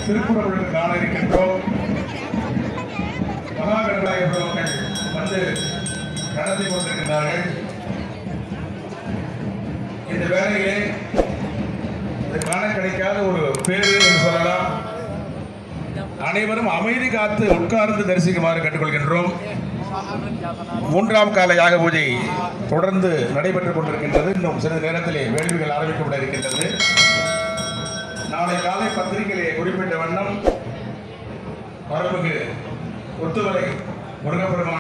திருக்குறளுக்கு காண இருக்கின்றோம் மகா கணபதிய பெருமக்கள் வந்து நடத்தி கொண்டிருக்கின்றார்கள் இந்த வேலையிலே இது காண கிடைக்காத ஒரு பேரு என்று சொல்லலாம் அனைவரும் அமைதி காத்து உட்கார்ந்து தரிசிக்குமாறு கேட்டுக்கொள்கின்றோம் மூன்றாம் கால யாக பூஜை தொடர்ந்து நடைபெற்றுக் கொண்டிருக்கின்றது இன்னும் சிறிது நேரத்திலே வேள்விகள் ஆரம்பிக்கப்பட இருக்கின்றது நாளை காலை பத்திரிகையிலே குறிப்பிட்ட வண்ணம் வரப்புக்கு ஒத்துவரை முருகப்பெருமான்